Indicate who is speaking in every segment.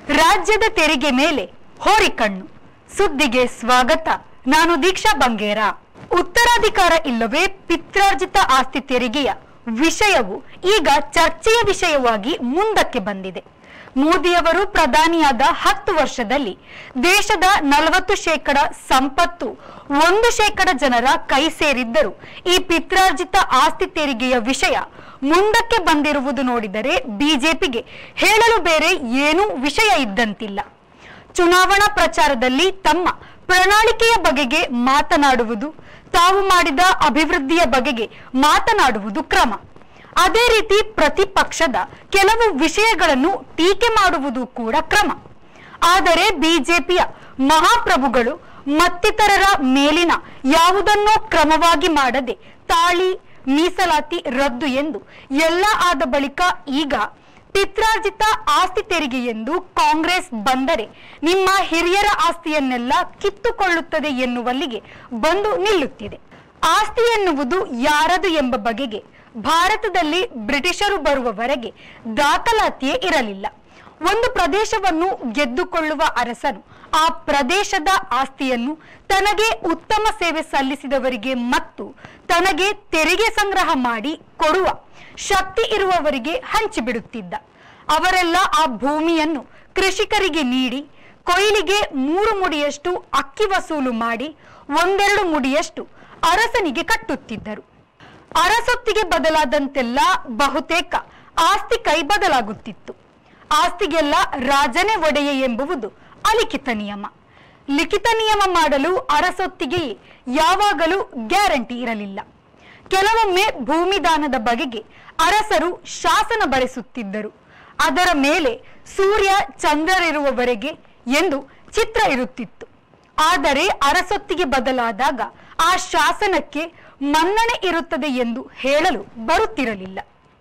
Speaker 1: ರಾಜ್ಯದ ತೆರಿಗೆ ಮೇಲೆ ಹೋರಿಕಣ್ಣು ಸುದ್ದಿಗೆ ಸ್ವಾಗತ ನಾನು ದೀಕ್ಷಾ ಬಂಗೇರ ಉತ್ತರಾಧಿಕಾರ ಇಲ್ಲವೇ ಪಿತ್ರಾರ್ಜಿತ ಆಸ್ತಿ ತೆರಿಗೆಯ ವಿಷಯವು ಈಗ ಚರ್ಚೆಯ ವಿಷಯವಾಗಿ ಮುಂದಕ್ಕೆ ಬಂದಿದೆ ಮೋದಿಯವರು ಪ್ರಧಾನಿಯಾದ ಹತ್ತು ವರ್ಷದಲ್ಲಿ ದೇಶದ ನಲವತ್ತು ಶೇಕಡ ಸಂಪತ್ತು ಒಂದು ಶೇಕಡ ಜನರ ಕೈ ಸೇರಿದ್ದರೂ ಈ ಪಿತ್ರಾರ್ಜಿತ ಆಸ್ತಿ ತೆರಿಗೆಯ ವಿಷಯ ಮುಂದಕ್ಕೆ ಬಂದಿರುವುದು ನೋಡಿದರೆ ಬಿಜೆಪಿಗೆ ಹೇಳಲು ಬೇರೆ ಏನೂ ವಿಷಯ ಇದ್ದಂತಿಲ್ಲ ಚುನಾವಣಾ ಪ್ರಚಾರದಲ್ಲಿ ತಮ್ಮ ಪ್ರಣಾಳಿಕೆಯ ಬಗೆಗೆ ಮಾತನಾಡುವುದು ತಾವು ಮಾಡಿದ ಅಭಿವೃದ್ಧಿಯ ಬಗೆಗೆ ಮಾತನಾಡುವುದು ಕ್ರಮ ಅದೇ ರೀತಿ ಪ್ರತಿಪಕ್ಷದ ಕೆಲವು ವಿಷಯಗಳನ್ನು ಟೀಕೆ ಮಾಡುವುದು ಕೂಡ ಕ್ರಮ ಆದರೆ ಬಿಜೆಪಿಯ ಮಹಾಪ್ರಭುಗಳು ಮತ್ತಿತರರ ಮೇಲಿನ ಯಾವುದನ್ನೋ ಕ್ರಮವಾಗಿ ಮಾಡದೆ ತಾಳಿ ಮೀಸಲಾತಿ ರದ್ದು ಎಂದು ಎಲ್ಲ ಆದ ಬಳಿಕ ಈಗ ಪಿತ್ರಾರ್ಜಿತ ಆಸ್ತಿ ತೆರಿಗೆ ಎಂದು ಕಾಂಗ್ರೆಸ್ ಬಂದರೆ ನಿಮ್ಮ ಹಿರಿಯರ ಆಸ್ತಿಯನ್ನೆಲ್ಲ ಕಿತ್ತುಕೊಳ್ಳುತ್ತದೆ ಎನ್ನುವಲ್ಲಿಗೆ ಬಂದು ನಿಲ್ಲುತ್ತಿದೆ ಆಸ್ತಿ ಎನ್ನುವುದು ಯಾರದು ಎಂಬ ಬಗೆಗೆ ಭಾರತದಲ್ಲಿ ಬ್ರಿಟಿಷರು ಬರುವವರೆಗೆ ದಾಖಲಾತಿಯೇ ಇರಲಿಲ್ಲ ಒಂದು ಪ್ರದೇಶವನ್ನು ಗೆದ್ದುಕೊಳ್ಳುವ ಅರಸನು ಆ ಪ್ರದೇಶದ ಆಸ್ತಿಯನ್ನು ತನಗೆ ಉತ್ತಮ ಸೇವೆ ಸಲ್ಲಿಸಿದವರಿಗೆ ಮತ್ತು ತನಗೆ ತೆರಿಗೆ ಸಂಗ್ರಹ ಮಾಡಿ ಕೊಡುವ ಶಕ್ತಿ ಇರುವವರಿಗೆ ಹಂಚಿಬಿಡುತ್ತಿದ್ದ ಅವರೆಲ್ಲ ಆ ಭೂಮಿಯನ್ನು ಕೃಷಿಕರಿಗೆ ನೀಡಿ ಕೊಯ್ಲಿಗೆ ಮೂರು ಮುಡಿಯಷ್ಟು ಅಕ್ಕಿ ವಸೂಲು ಮಾಡಿ ಒಂದೆರಡು ಮುಡಿಯಷ್ಟು ಅರಸನಿಗೆ ಕಟ್ಟುತ್ತಿದ್ದರು ಅರಸೊತ್ತಿಗೆ ಬದಲಾದಂತೆಲ್ಲ ಬಹುತೇಕ ಆಸ್ತಿ ಕೈ ಬದಲಾಗುತ್ತಿತ್ತು ಆಸ್ತಿಗೆಲ್ಲ ರಾಜನೇ ಒಡೆಯ ಎಂಬುವುದು ಅಲಿಖಿತ ನಿಯಮ ಲಿಖಿತ ನಿಯಮ ಮಾಡಲು ಅರಸೊತ್ತಿಗೆ ಯಾವಾಗಲೂ ಗ್ಯಾರಂಟಿ ಇರಲಿಲ್ಲ ಕೆಲವೊಮ್ಮೆ ಭೂಮಿದಾನದ ಬಗೆಗೆ ಅರಸರು ಶಾಸನ ಬರೆಸುತ್ತಿದ್ದರು ಅದರ ಮೇಲೆ ಸೂರ್ಯ ಚಂದ್ರರಿರುವವರೆಗೆ ಎಂದು ಚಿತ್ರ ಇರುತ್ತಿತ್ತು ಆದರೆ ಅರಸೊತ್ತಿಗೆ ಬದಲಾದಾಗ ಆ ಶಾಸನಕ್ಕೆ ಮನ್ನಣೆ ಇರುತ್ತದೆ ಎಂದು ಹೇಳಲು ಬರುತ್ತಿರಲಿಲ್ಲ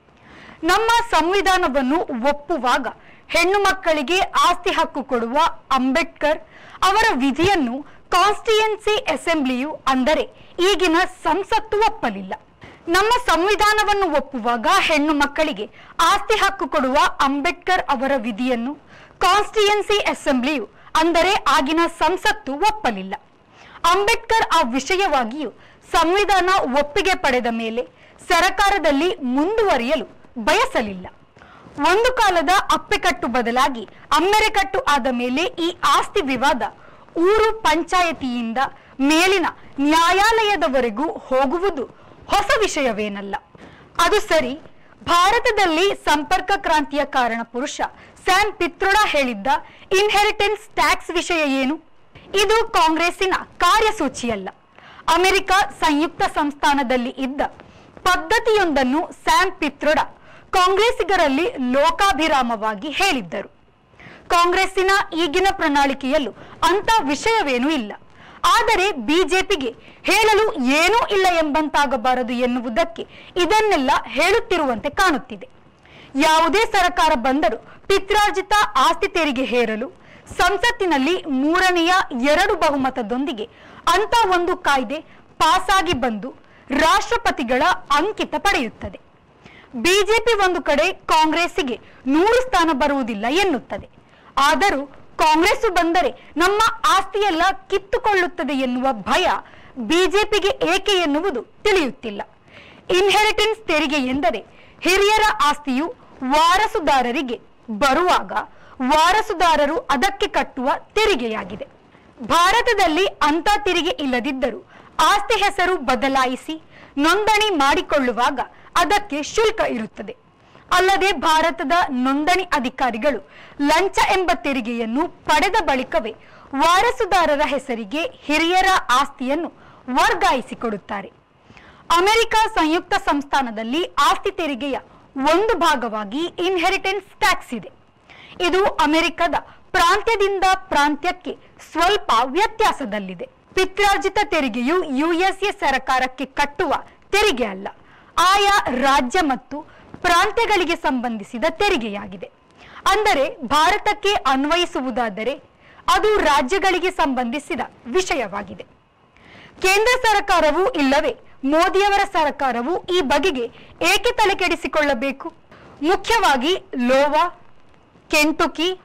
Speaker 1: ನಮ್ಮ ಸಂವಿಧಾನವನ್ನು ಒಪ್ಪುವಾಗ ಹೆಣ್ಣು ಮಕ್ಕಳಿಗೆ ಆಸ್ತಿ ಹಕ್ಕು ಕೊಡುವ ಅಂಬೇಡ್ಕರ್ ಅವರ ವಿಧಿಯನ್ನು ಕಾನ್ಸ್ಟಿಟ್ಯೂನ್ಸಿ ಅಸೆಂಬ್ಲಿಯು ಅಂದರೆ ಈಗಿನ ಸಂಸತ್ತು ಒಪ್ಪಲಿಲ್ಲ ನಮ್ಮ ಸಂವಿಧಾನವನ್ನು ಒಪ್ಪುವಾಗ ಹೆಣ್ಣು ಮಕ್ಕಳಿಗೆ ಆಸ್ತಿ ಹಕ್ಕು ಕೊಡುವ ಅಂಬೇಡ್ಕರ್ ಅವರ ವಿಧಿಯನ್ನು ಕಾನ್ಸ್ಟಿಟ್ಯೂನ್ಸಿ ಅಸೆಂಬ್ಲಿಯು ಅಂದರೆ ಆಗಿನ ಸಂಸತ್ತು ಒಪ್ಪಲಿಲ್ಲ ಅಂಬೇಡ್ಕರ್ ಆ ವಿಷಯವಾಗಿಯೂ ಸಂವಿಧಾನ ಒಪ್ಪಿಗೆ ಪಡೆದ ಮೇಲೆ ಸರಕಾರದಲ್ಲಿ ಮುಂದುವರಿಯಲು ಬಯಸಲಿಲ್ಲ ಒಂದು ಕಾಲದ ಅಪ್ಪೆಕಟ್ಟು ಬದಲಾಗಿ ಅಮ್ಮೆರೆಕಟ್ಟು ಆದ ಮೇಲೆ ಈ ಆಸ್ತಿ ವಿವಾದ ಊರು ಪಂಚಾಯತಿಯಿಂದ ಮೇಲಿನ ನ್ಯಾಯಾಲಯದವರೆಗೂ ಹೋಗುವುದು ಹೊಸ ವಿಷಯವೇನಲ್ಲ ಅದು ಸರಿ ಭಾರತದಲ್ಲಿ ಸಂಪರ್ಕ ಕ್ರಾಂತಿಯ ಕಾರಣ ಪುರುಷ ಸ್ಯಾಮ್ ಪಿತ್ರೋಡ ಹೇಳಿದ್ದ ಇನ್ಹೆರಿಟೆನ್ಸ್ ಟ್ಯಾಕ್ಸ್ ವಿಷಯ ಏನು ಇದು ಕಾಂಗ್ರೆಸ್ಸಿನ ಕಾರ್ಯಸೂಚಿಯಲ್ಲ ಅಮೆರಿಕ ಸಂಯುಕ್ತ ಸಂಸ್ಥಾನದಲ್ಲಿ ಇದ್ದ ಪದ್ಧತಿಯೊಂದನ್ನು ಸ್ಯಾಮ್ ಪಿತ್ರೋಡ ಕಾಂಗ್ರೆಸ್ಸಿಗರಲ್ಲಿ ಲೋಕಾಭಿರಾಮವಾಗಿ ಹೇಳಿದ್ದರು ಕಾಂಗ್ರೆಸ್ಸಿನ ಈಗಿನ ಪ್ರಣಾಳಿಕೆಯಲ್ಲೂ ಅಂತ ವಿಷಯವೇನೂ ಇಲ್ಲ ಆದರೆ ಬಿಜೆಪಿಗೆ ಹೇಳಲು ಏನೂ ಇಲ್ಲ ಎಂಬಂತಾಗಬಾರದು ಎನ್ನುವುದಕ್ಕೆ ಇದನ್ನೆಲ್ಲ ಹೇಳುತ್ತಿರುವಂತೆ ಕಾಣುತ್ತಿದೆ ಯಾವುದೇ ಸರ್ಕಾರ ಬಂದರೂ ಪಿತ್ರಾರ್ಜಿತ ಆಸ್ತಿ ತೆರಿಗೆ ಹೇರಲು ಸಂಸತ್ತಿನಲ್ಲಿ ಮೂರನೆಯ ಎರಡು ಬಹುಮತದೊಂದಿಗೆ ಅಂತ ಒಂದು ಕಾಯ್ದೆ ಪಾಸಾಗಿ ಬಂದು ರಾಷ್ಟ್ರಪತಿಗಳ ಅಂಕಿತ ಪಡೆಯುತ್ತದೆ ಬಿಜೆಪಿ ಒಂದು ಕಡೆ ಕಾಂಗ್ರೆಸ್ಸಿಗೆ ನೂರು ಸ್ಥಾನ ಬರುವುದಿಲ್ಲ ಎನ್ನುತ್ತದೆ ಆದರೂ ಕಾಂಗ್ರೆಸ್ ಬಂದರೆ ನಮ್ಮ ಆಸ್ತಿಯೆಲ್ಲ ಕಿತ್ತುಕೊಳ್ಳುತ್ತದೆ ಎನ್ನುವ ಭಯ ಬಿಜೆಪಿಗೆ ಏಕೆ ಎನ್ನುವುದು ತಿಳಿಯುತ್ತಿಲ್ಲ ಇನ್ಹೆರಿಟೆನ್ಸ್ ತೆರಿಗೆ ಎಂದರೆ ಹಿರಿಯರ ಆಸ್ತಿಯು ವಾರಸುದಾರರಿಗೆ ಬರುವಾಗ ವಾರಸುದಾರರು ಅದಕ್ಕೆ ಕಟ್ಟುವ ತೆರಿಗೆಯಾಗಿದೆ ಭಾರತದಲ್ಲಿ ಅಂತ ತೆರಿಗೆ ಇಲ್ಲದಿದ್ದರೂ ಆಸ್ತಿ ಹೆಸರು ಬದಲಾಯಿಸಿ ನೋಂದಣಿ ಮಾಡಿಕೊಳ್ಳುವಾಗ ಅದಕ್ಕೆ ಶುಲ್ಕ ಇರುತ್ತದೆ ಅಲ್ಲದೆ ಭಾರತದ ನೋಂದಣಿ ಅಧಿಕಾರಿಗಳು ಲಂಚ ಎಂಬ ತೆರಿಗೆಯನ್ನು ಪಡೆದ ಬಳಿಕವೇ ವಾರಸುದಾರರ ಹೆಸರಿಗೆ ಹಿರಿಯರ ಆಸ್ತಿಯನ್ನು ವರ್ಗಾಯಿಸಿಕೊಡುತ್ತಾರೆ ಅಮೆರಿಕ ಸಂಯುಕ್ತ ಸಂಸ್ಥಾನದಲ್ಲಿ ಆಸ್ತಿ ತೆರಿಗೆಯ ಒಂದು ಭಾಗವಾಗಿ ಇನ್ಹೆರಿಟೆನ್ಸ್ ಟ್ಯಾಕ್ಸ್ ಇದೆ ಇದು ಅಮೆರಿಕದ ಪ್ರಾಂತ್ಯದಿಂದ ಪ್ರಾಂತ್ಯಕ್ಕೆ ಸ್ವಲ್ಪ ವ್ಯತ್ಯಾಸದಲ್ಲಿದೆ ಪಿತ್ರಾರ್ಜಿತ ತೆರಿಗೆಯು ಯುಎಸ್ಎ ಸರ್ಕಾರಕ್ಕೆ ಕಟ್ಟುವ ತೆರಿಗೆ ಅಲ್ಲ ಆಯಾ ರಾಜ್ಯ ಮತ್ತು ಪ್ರಾಂತ್ಯಗಳಿಗೆ ಸಂಬಂಧಿಸಿದ ತೆರಿಗೆಯಾಗಿದೆ ಅಂದರೆ ಭಾರತಕ್ಕೆ ಅನ್ವಯಿಸುವುದಾದರೆ ಅದು ರಾಜ್ಯಗಳಿಗೆ ಸಂಬಂಧಿಸಿದ ವಿಷಯವಾಗಿದೆ ಕೇಂದ್ರ ಸರ್ಕಾರವು ಇಲ್ಲವೇ ಮೋದಿಯವರ ಸರ್ಕಾರವು ಈ ಬಗೆಗೆ ಏಕೆ ತಲೆ ಕೆಡಿಸಿಕೊಳ್ಳಬೇಕು ಮುಖ್ಯವಾಗಿ ಲೋವಾ ಕೆಂಟುಕಿ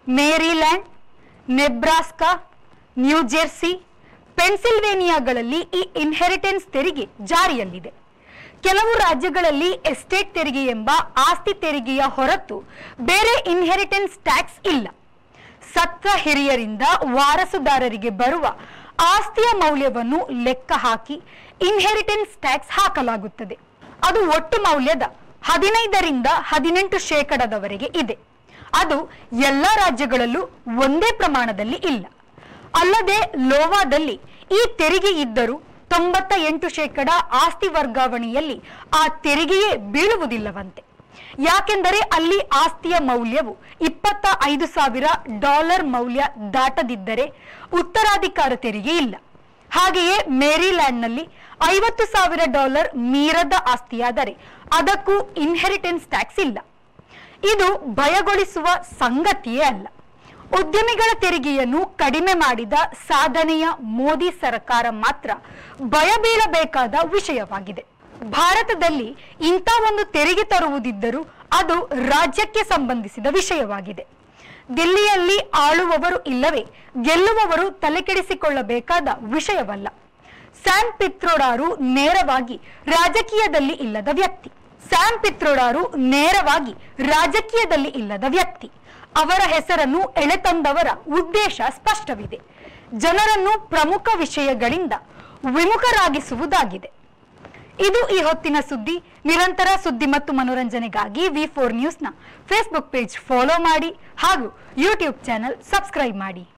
Speaker 1: ಮೇರಿಲ್ಯಾಂಡ್ ನೆಬ್ರಾಸ್ಕಾ ನ್ಯೂಜೆರ್ಸಿ ಪೆನ್ಸಿಲ್ವೇನಿಯಾಗಳಲ್ಲಿ ಈ ಇನ್ಹೆರಿಟೆನ್ಸ್ ತೆರಿಗೆ ಜಾರಿಯಲ್ಲಿದೆ ಕೆಲವು ರಾಜ್ಯಗಳಲ್ಲಿ ಎಸ್ಟೇಟ್ ತೆರಿಗೆ ಎಂಬ ಆಸ್ತಿ ತೆರಿಗೆಯ ಹೊರತು ಬೇರೆ ಇನ್ಹೆರಿಟೆನ್ಸ್ ಟ್ಯಾಕ್ಸ್ ಇಲ್ಲ ಸತ್ತ ಹಿರಿಯರಿಂದ ವಾರಸುದಾರರಿಗೆ ಬರುವ ಆಸ್ತಿಯ ಮೌಲ್ಯವನ್ನು ಲೆಕ್ಕ ಹಾಕಿ ಇನ್ಹೆರಿಟೆನ್ಸ್ ಟ್ಯಾಕ್ಸ್ ಹಾಕಲಾಗುತ್ತದೆ ಅದು ಒಟ್ಟು ಮೌಲ್ಯದ ಹದಿನೈದರಿಂದ ಹದಿನೆಂಟು ಶೇಕಡದವರೆಗೆ ಇದೆ ಅದು ಎಲ್ಲ ರಾಜ್ಯಗಳಲ್ಲೂ ಒಂದೇ ಪ್ರಮಾಣದಲ್ಲಿ ಇಲ್ಲ ಅಲ್ಲದೆ ಲೋವಾದಲ್ಲಿ ಈ ತೆರಿಗೆ ಇದ್ದರೂ ತೊಂಬತ್ತ ಎಂಟು ಶೇಕಡ ಆಸ್ತಿ ವರ್ಗಾವಣೆಯಲ್ಲಿ ಆ ತೆರಿಗೆಯೇ ಬೀಳುವುದಿಲ್ಲವಂತೆ ಯಾಕೆಂದರೆ ಅಲ್ಲಿ ಆಸ್ತಿಯ ಮೌಲ್ಯವು ಇಪ್ಪತ್ತ ಐದು ಸಾವಿರ ಡಾಲರ್ ಮೌಲ್ಯ ದಾಟದಿದ್ದರೆ ಉತ್ತರಾಧಿಕಾರ ತೆರಿಗೆ ಇಲ್ಲ ಹಾಗೆಯೇ ಮೇರಿಲ್ಯಾಂಡ್ನಲ್ಲಿ ಐವತ್ತು ಸಾವಿರ ಡಾಲರ್ ಮೀರದ ಆಸ್ತಿಯಾದರೆ ಅದಕ್ಕೂ ಇನ್ಹೆರಿಟೆನ್ಸ್ ಟ್ಯಾಕ್ಸ್ ಇಲ್ಲ ಇದು ಭಯಗೊಳಿಸುವ ಸಂಗತಿಯೇ ಅಲ್ಲ ಉದ್ಯಮಿಗಳ ತೆರಿಗೆಯನ್ನು ಕಡಿಮೆ ಮಾಡಿದ ಸಾಧನೆಯ ಮೋದಿ ಸರ್ಕಾರ ಮಾತ್ರ ಭಯ ಬೀಳಬೇಕಾದ ವಿಷಯವಾಗಿದೆ ಭಾರತದಲ್ಲಿ ಇಂಥ ಒಂದು ತೆರಿಗೆ ತರುವುದಿದ್ದರೂ ಅದು ರಾಜ್ಯಕ್ಕೆ ಸಂಬಂಧಿಸಿದ ವಿಷಯವಾಗಿದೆ ದಿಲ್ಲಿಯಲ್ಲಿ ಆಳುವವರು ಇಲ್ಲವೇ ಗೆಲ್ಲುವವರು ತಲೆಕೆಡಿಸಿಕೊಳ್ಳಬೇಕಾದ ವಿಷಯವಲ್ಲ ಸ್ಯಾಮ್ ಪಿತ್ರೋಡಾರು ನೇರವಾಗಿ ರಾಜಕೀಯದಲ್ಲಿ ಇಲ್ಲದ ವ್ಯಕ್ತಿ ಸ್ಯಾಮ್ ಪಿತ್ರೋಡಾರು ನೇರವಾಗಿ ರಾಜಕೀಯದಲ್ಲಿ ಇಲ್ಲದ ವ್ಯಕ್ತಿ ಅವರ ಹೆಸರನ್ನು ಎಳೆತಂದವರ ಉದ್ದೇಶ ಸ್ಪಷ್ಟವಿದೆ ಜನರನ್ನು ಪ್ರಮುಖ ವಿಷಯಗಳಿಂದ ವಿಮುಖರಾಗಿಸುವುದಾಗಿದೆ ಇದು ಈ ಹೊತ್ತಿನ ಸುದ್ದಿ ನಿರಂತರ ಸುದ್ದಿ ಮತ್ತು ಮನೋರಂಜನೆಗಾಗಿ ವಿ ಫೋರ್ ನ್ಯೂಸ್ನ ಫೇಸ್ಬುಕ್ ಪೇಜ್ ಫಾಲೋ ಮಾಡಿ ಹಾಗೂ ಯೂಟ್ಯೂಬ್ ಚಾನೆಲ್ ಸಬ್ಸ್ಕ್ರೈಬ್ ಮಾಡಿ